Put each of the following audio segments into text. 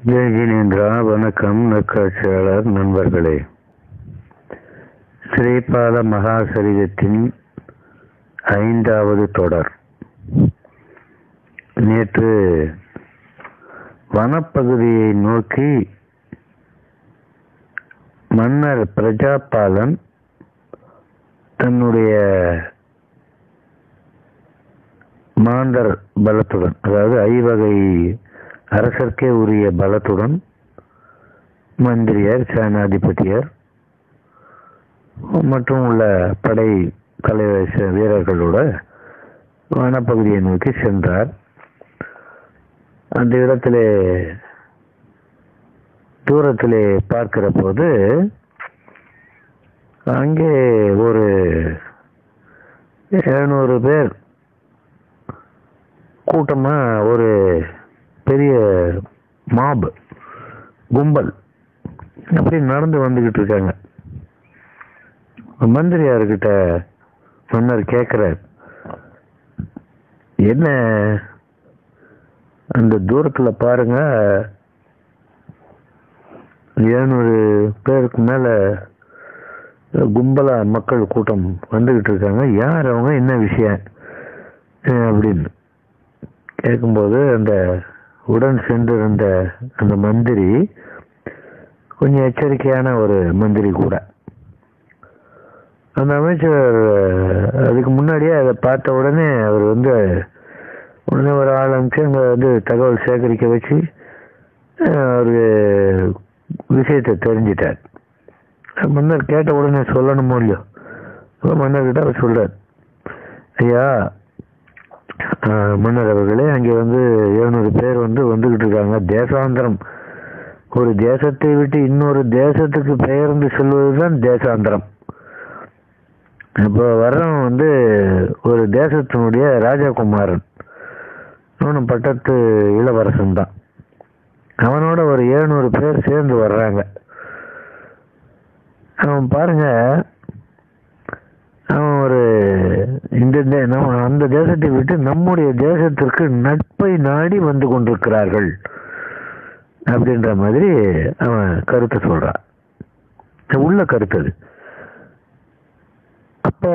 ஜெய் ஜினேந்திரா வணக்கம் நற்காட்சியாளர் நண்பர்களே ஸ்ரீபாத மகாசரிதத்தின் ஐந்தாவது தொடர் நேற்று வனப்பகுதியை நோக்கி மன்னர் பிரஜாபாலன் தன்னுடைய மாந்தர் பலத்துடன் அதாவது ஐவகை அரசர்க்கே உரிய பலத்துடன் மந்திரியார் சேனாதிபதியார் மற்றும் உள்ள படை கலை வீரர்களோட வனப்பகுதியை நோக்கி சென்றார் அந்த இடத்திலே தூரத்திலே பார்க்கிற போது அங்கே ஒரு எழுநூறு பேர் கூட்டமா ஒரு பெரிய மாப் கும்பல் அப்படி நடந்து வந்துகிட்டு இருக்காங்க மந்திரியார்கிட்ட மன்னர் கேட்கிறார் என்ன அந்த தூரத்துல பாருங்க எழுநூறு பேருக்கு மேல கும்பலா மக்கள் கூட்டம் வந்துகிட்டு இருக்காங்க யார் அவங்க என்ன விஷயம் அஹ் அப்படின்னு கேட்கும்போது அந்த உடன் சென்றிருந்த அந்த மந்திரி கொஞ்சம் எச்சரிக்கையான ஒரு மந்திரி கூட அந்த அமைச்சர் அதுக்கு முன்னாடியே அதை பார்த்த உடனே அவர் வந்து உடனே ஒரு ஆள் அனுப்பிச்சு அங்கே வந்து தகவல் சேகரிக்க வச்சு ஒரு விஷயத்தை தெரிஞ்சிட்டார் மன்னர் கேட்ட உடனே சொல்லணுமோ இல்லையோ மன்னர்கிட்ட அவர் சொல்றார் ஐயா மன்னர் அவர்களே அங்கே வந்து எழுநூறு பேர் வந்து வந்துகிட்டு இருக்காங்க தேசாந்திரம் ஒரு தேசத்தை விட்டு இன்னொரு தேசத்துக்கு பெயர்ந்து செல்வதுதான் தேசாந்திரம் இப்போ வர்றவன் வந்து ஒரு தேசத்தினுடைய ராஜகுமாரன் அவனும் பட்டத்து இளவரசன் தான் அவனோட ஒரு எழுநூறு பேர் சேர்ந்து வர்றாங்க அவன் பாருங்க அவன் ஒரு இந்த நம்ம அந்த தேசத்தை விட்டு நம்முடைய தேசத்திற்கு நட்பை நாடி வந்து கொண்டிருக்கிறார்கள் அப்படின்ற மாதிரி அவன் கருத்தை சொல்றான் உள்ள கருத்து அது அப்போ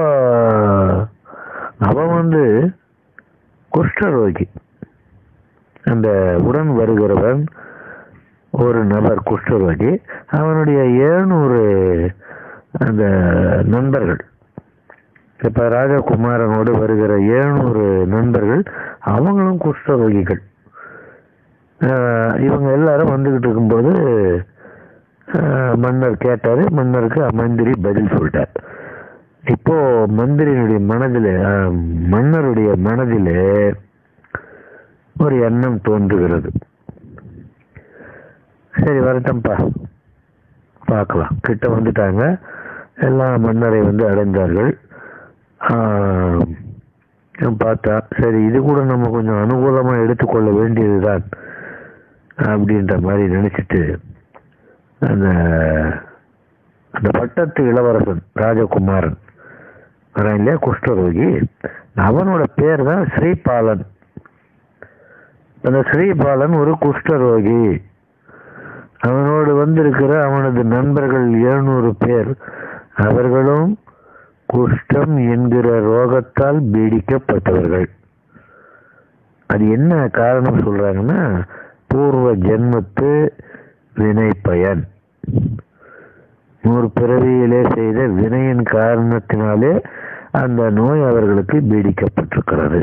அவன் வந்து குஷ்டரோகி அந்த உடன் வருகிறவன் ஒரு நபர் குஷ்டரோகி அவனுடைய எழுநூறு அந்த நண்பர்கள் இப்ப ராஜகுமாரனோடு வருகிற எழுநூறு நண்பர்கள் அவங்களும் குஷ்டரோகிகள் இவங்க எல்லாரும் வந்துகிட்டு இருக்கும்போது மன்னர் கேட்டாரு மன்னருக்கு மந்திரி பதில் சொல்லிட்டார் இப்போ மந்திரியினுடைய மனதில் மன்னருடைய மனதில் ஒரு எண்ணம் தோன்றுகிறது சரி வரட்டம்பா பார்க்கலாம் கிட்ட வந்துட்டாங்க எல்லா மன்னரை வந்து அடைந்தார்கள் பார்த்தா சரி இது கூட நம்ம கொஞ்சம் அனுகூலமாக எடுத்துக்கொள்ள வேண்டியதுதான் அப்படின்ற மாதிரி நினைச்சிட்டு அந்த அந்த பட்டத்து இளவரசன் ராஜகுமாரன் வரான் இல்லையா குஷ்டரோகி அவனோட பேர் தான் ஸ்ரீபாலன் அந்த ஸ்ரீபாலன் ஒரு குஷ்டரோகி அவனோடு வந்திருக்கிற அவனது நண்பர்கள் எழுநூறு பேர் அவர்களும் குஷ்டம் என்கிற ரோகத்தால் பீடிக்கப்பட்டவர்கள் அது என்ன காரணம் சொல்றாங்கன்னா பூர்வ ஜென்மத்து வினை பயன் நூறு பிறவியிலே செய்த வினையின் காரணத்தினாலே அந்த நோய் அவர்களுக்கு பீடிக்கப்பட்டிருக்கிறது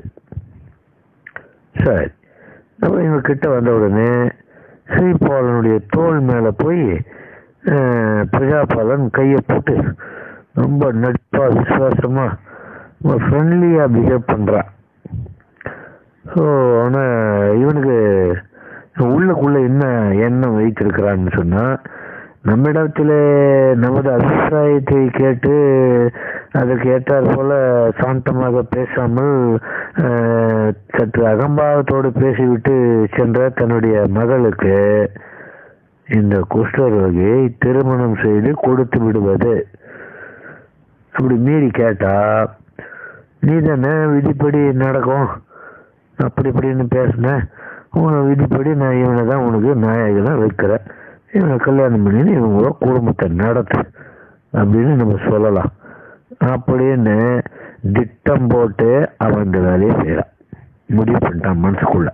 சரி நம்ம இவங்க கிட்ட வந்த உடனே ஸ்ரீபாலனுடைய தோல் மேல போய் பிரஜாபாலன் கையை போட்டு ரொம்ப நட்பா விசுவாசமா ரொம்ப ஃப்ரெண்ட்லியா பிஹேவ் பண்றான் ஸோ ஆனா இவனுக்கு உள்ளுக்குள்ள என்ன எண்ணம் வைத்திருக்கிறான்னு சொன்னா நம்மிடத்துல நமது அபிப்பிராயத்தை கேட்டு அதற்கு ஏற்றாற் போல சாந்தமாக பேசாமல் சற்று அகம்பாவத்தோடு பேசிவிட்டு சென்ற தன்னுடைய மகளுக்கு இந்த குஷ்டரோகியை திருமணம் செய்து கொடுத்து விடுவது அப்படி மீறி கேட்டா நீ தானே விதிப்படி நடக்கும் அப்படி இப்படின்னு பேசின உன விதிப்படி நான் இவனை தான் உனக்கு நாயகனாக வைக்கிறேன் இவனை கல்யாணம் பண்ணி இவங்க குடும்பத்தை நடத்து அப்படின்னு நம்ம சொல்லலாம் அப்படின்னு திட்டம் போட்டு அவன் இந்த வேலையை செய்கிறான் முடிவு பண்ணிட்டான் மனசுக்குள்ள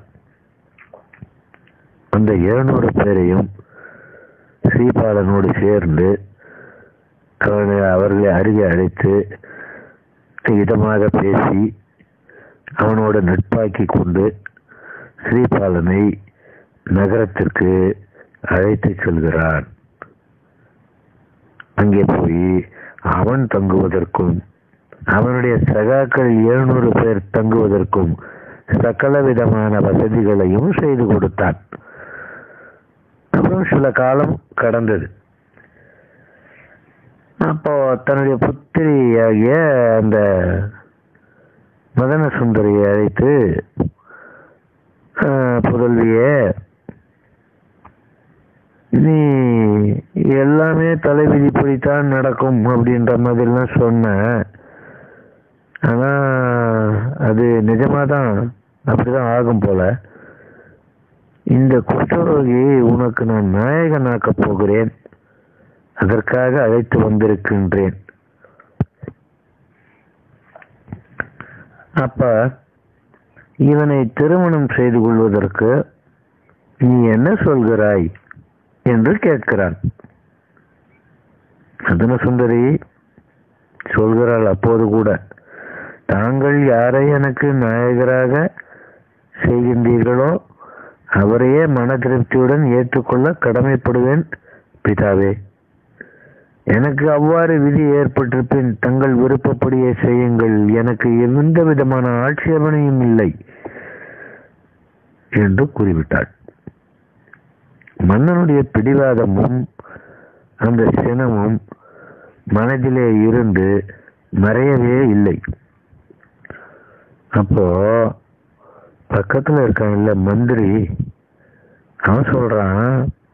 அந்த எழுநூறு பேரையும் ஸ்ரீபாலனோடு சேர்ந்து அவனை அவர்களை அருகே அழைத்து இதமாக பேசி அவனோட நட்பாக்கி கொண்டு ஸ்ரீபாலனை நகரத்திற்கு அழைத்து செல்கிறான் அங்கே போய் அவன் தங்குவதற்கும் அவனுடைய சகாக்கள் எழுநூறு பேர் தங்குவதற்கும் சகல விதமான வசதிகளையும் செய்து கொடுத்தான் அப்புறம் சில காலம் கடந்தது அப்போ தன்னுடைய புத்திரியாகிய அந்த மதன சுந்தரியை அழைத்து புதல்வியே நீ எல்லாமே தலைவிதிப்படித்தான் நடக்கும் அப்படின்ற மாதிரிலாம் சொன்ன ஆனா அது நிஜமா தான் அப்படிதான் ஆகும் போல இந்த குஷ்டரோகி உனக்கு நான் நாயகனாக்க போகிறேன் அதற்காக அழைத்து வந்திருக்கின்றேன் அப்ப இவனை திருமணம் செய்து கொள்வதற்கு நீ என்ன சொல்கிறாய் என்று கேட்கிறான் சதன சுந்தரி சொல்கிறாள் அப்போது கூட தாங்கள் யாரை எனக்கு நாயகராக செய்கின்றீர்களோ அவரையே மன திருப்தியுடன் ஏற்றுக்கொள்ள கடமைப்படுவேன் பிதாவே எனக்கு அவ்வாறு விதி ஏற்பட்டிருப்பின் தங்கள் விருப்பப்படியே செய்யுங்கள் எனக்கு எந்த விதமான ஆட்சேபனையும் இல்லை என்று கூறிவிட்டாள் மன்னனுடைய பிடிவாதமும் அந்த சினமும் மனதிலே இருந்து மறையவே இல்லை அப்போ பக்கத்துல இருக்கான்ல மந்திரி அவன் சொல்றான்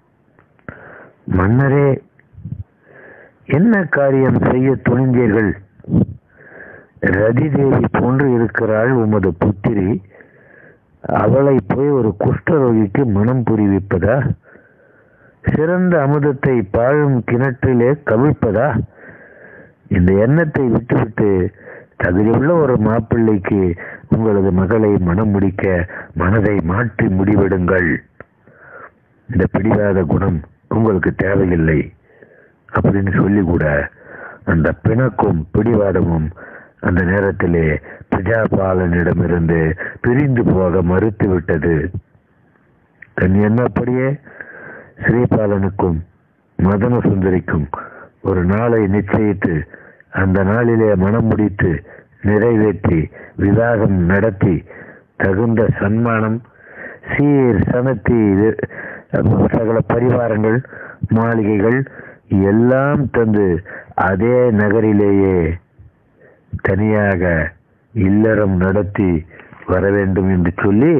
மன்னரே என்ன காரியம் செய்ய துணிந்தீர்கள் ரதி தேவி போன்று இருக்கிறாள் உமது புத்திரி அவளை போய் ஒரு குஷ்டரோகிக்கு மனம் புரிவிப்பதா சிறந்த அமுதத்தை பாழும் கிணற்றிலே கவிழ்ப்பதா இந்த எண்ணத்தை விட்டுவிட்டு தகுதியுள்ள ஒரு மாப்பிள்ளைக்கு உங்களது மகளை மனம் முடிக்க மனதை மாற்றி முடிவெடுங்கள் இந்த பிடிவாத குணம் உங்களுக்கு தேவையில்லை அப்படின்னு சொல்லி கூட அந்த பிணக்கும் பிடிவாதமும் அந்த நேரத்திலே பிரஜாபாலனிடமிருந்து பிரிந்து போக மறுத்து விட்டது தன் எண்ணப்படியே ஸ்ரீபாலனுக்கும் மதன சுந்தரிக்கும் ஒரு நாளை நிச்சயித்து அந்த நாளிலே மனம் முடித்து நிறைவேற்றி விவாகம் நடத்தி தகுந்த சன்மானம் சீர் சனத்தி சகல பரிவாரங்கள் மாளிகைகள் எல்லாம் தந்து அதே நகரிலேயே தனியாக இல்லறம் நடத்தி வர வேண்டும் என்று சொல்லி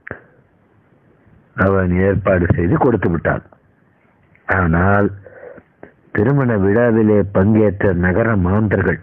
அவன் ஏற்பாடு செய்து கொடுத்து விட்டான் ஆனால் திருமண விழாவிலே பங்கேற்ற நகர மாந்தர்கள்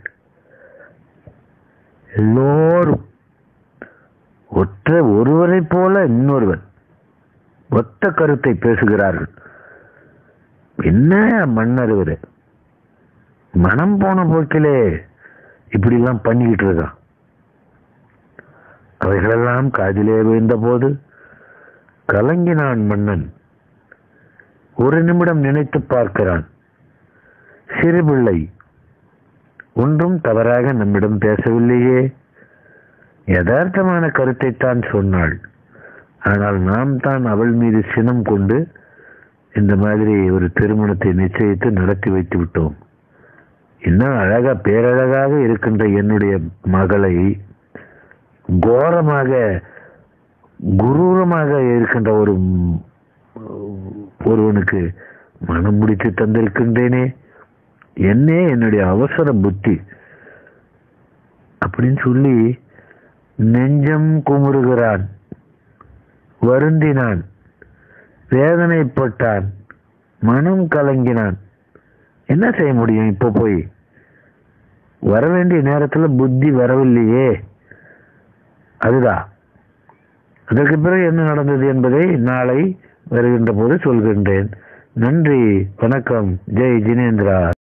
எல்லோரும் ஒற்ற ஒருவரை போல இன்னொருவர் ஒத்த கருத்தை பேசுகிறார்கள் என்ன மன்னர் இவரு மனம் போன போக்கிலே இப்படிலாம் பண்ணிக்கிட்டு இருக்கான் அவைகளெல்லாம் காதிலே விழுந்த போது கலங்கினான் மன்னன் ஒரு நிமிடம் நினைத்து பார்க்கிறான் சிறுபிள்ளை ஒன்றும் தவறாக நம்மிடம் பேசவில்லையே யதார்த்தமான கருத்தைத்தான் சொன்னாள் ஆனால் நாம் தான் அவள் மீது சினம் கொண்டு இந்த மாதிரி ஒரு திருமணத்தை நிச்சயித்து நடத்தி வைத்து விட்டோம் இன்னும் அழகா பேரழகாக இருக்கின்ற என்னுடைய மகளை கோரமாக குரூரமாக இருக்கின்ற ஒரு ஒருவனுக்கு மனம் முடித்து தந்திருக்கின்றேனே என்னே என்னுடைய அவசர புத்தி அப்படின்னு சொல்லி நெஞ்சம் குமுறுகிறான் வருந்தினான் வேதனைப்பட்டான் மனம் கலங்கினான் என்ன செய்ய முடியும் இப்போ போய் வர வேண்டிய நேரத்தில் புத்தி வரவில்லையே அதுதான் அதற்கு பிறகு என்ன நடந்தது என்பதை நாளை வருகின்ற போது சொல்கின்றேன் நன்றி வணக்கம் ஜெய் ஜினேந்திரா